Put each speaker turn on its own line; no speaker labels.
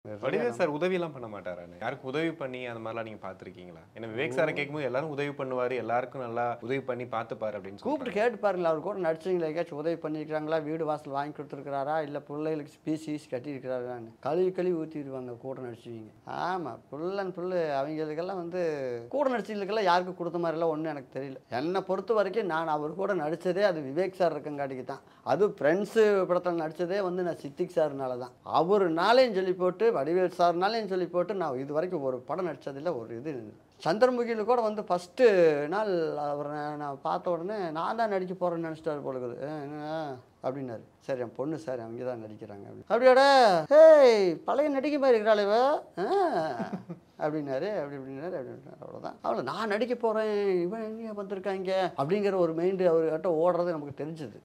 Vadivel sir உதவியெல்லாம் பண்ண மாட்டாரானே யாருக்கு உதவி பண்ணி அந்த மாதிரிலாம் நீங்க பார்த்திருக்கீங்களா ஏன்னா விவேக் சாரை கேட்கும்போது எல்லாரும் உதவி பண்ணுவாரு எல்லாருக்கும் நல்லா உதவி பண்ணி பார்த்துப்பாரு அப்படின்னு
கூப்பிட்டு
சொல்லிட்டு
கேட்டு பாருங்களா அவர் கூட நடிச்சவங்களை எங்கேயாச்சும் உதவி பண்ணியிருக்காங்களா வீடு வாசல் வாங்கி கொடுத்துருக்காரா இல்லை பிள்ளைகளுக்கு ஸ்பீஸ் ஈஸ் கட்டியிருக்கிறாரான்னு கழுவி கழுவி ஊற்றிடுவாங்க கூட நடிச்சுவீங்க ஆமாம் ஃபுல் அண்ட் ஃபுல்லு அவங்களுக்கெல்லாம் வந்து கூட நடிச்சவங்களுக்கெல்லாம் யாருக்கும் கொடுத்த மாதிரிலாம் ஒன்றும் எனக்கு தெரியல என்னை பொறுத்த வரைக்கும் நான் அவர் கூட நடித்ததே அது விவேக் சார் இருக்கங்காட்டிக்கு தான் அது ஃப்ரெண்ட்ஸு படத்தில் நடித்ததே வந்து நான் சித்திக் சார்னால தான் அவர் நாளையும் சொல்லி போட்டு வடிவேல் சார்னாலையும் சொல்லி போட்டு நான் இது வரைக்கும் ஒரு படம் நடித்ததில் ஒரு இது சந்திரமுகியில் கூட வந்து ஃபஸ்ட்டு நாள் அவரை நான் பார்த்த உடனே நான் தான் நடிக்க போகிறேன்னு நினச்சிட்டாரு போல இருக்குது "ஆ, ஆ, அப்படின்னாரு சரி என் பொண்ணு சார் அவங்க தான் நடிக்கிறாங்க அப்படி அப்படியாடா ஏய் பழைய நடிக்க மாதிரி இருக்கிறாள் இவ ஆ, அப்படின்னாரு அப்படி இப்படின்னாரு அப்படின்னாரு அவ்வளோதான் அவ்வளோ நான் நடிக்க போகிறேன் இவன் எங்கேயா வந்திருக்காங்க அப்படிங்கிற ஒரு மைண்டு அவர்கிட்ட ஓடுறது நமக்கு தெரிஞ்சுது